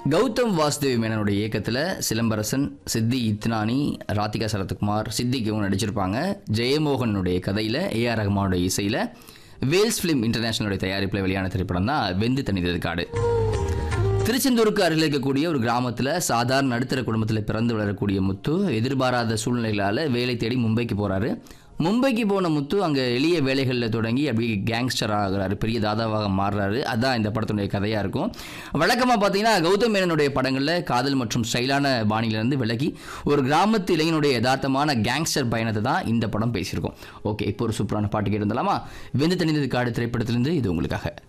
கௌதம் வாசுதேவ் மேனனுடைய இயக்கத்தில் சிலம்பரசன் சித்தி இத்னானி ராதிகா சரத்குமார் சித்திக் இவங்க நடிச்சிருப்பாங்க ஜெயமோகனுடைய கதையில் ஏஆர் ரஹ்மானுடைய இசையில் வேல்ஸ் ஃபிலிம் இன்டர்நேஷனலுடைய தயாரிப்பில் வெளியான திரைப்படம் தான் வெந்து தனித்தது காடு திருச்செந்தூருக்கு அருகில் இருக்கக்கூடிய ஒரு கிராமத்தில் சாதாரண நடுத்தர குடும்பத்தில் பிறந்து வளரக்கூடிய முத்து எதிர்பாராத சூழ்நிலைகளால் வேலை தேடி மும்பைக்கு போகிறாரு மும்பைக்கு போன முத்து அங்கே எளிய வேலைகளில் தொடங்கி அப்படியே கேங்ஸ்டர் ஆகுறாரு பெரிய தாதாவாக மாறுறாரு அதான் இந்த படத்தினுடைய கதையாக இருக்கும் வழக்கமாக பார்த்தீங்கன்னா கௌதம் மேனனுடைய படங்களில் காதல் மற்றும் ஸ்டைலான பாணியிலிருந்து விலகி ஒரு கிராமத்து இளைஞனுடைய யதார்த்தமான கேங்ஸ்டர் பயணத்தை தான் இந்த படம் பேசியிருக்கோம் ஓகே இப்போ ஒரு சூப்பரான பாட்டு கேட்டிருந்தலாமா வெந்து தணிந்தது காடு திரைப்படத்திலிருந்து இது உங்களுக்காக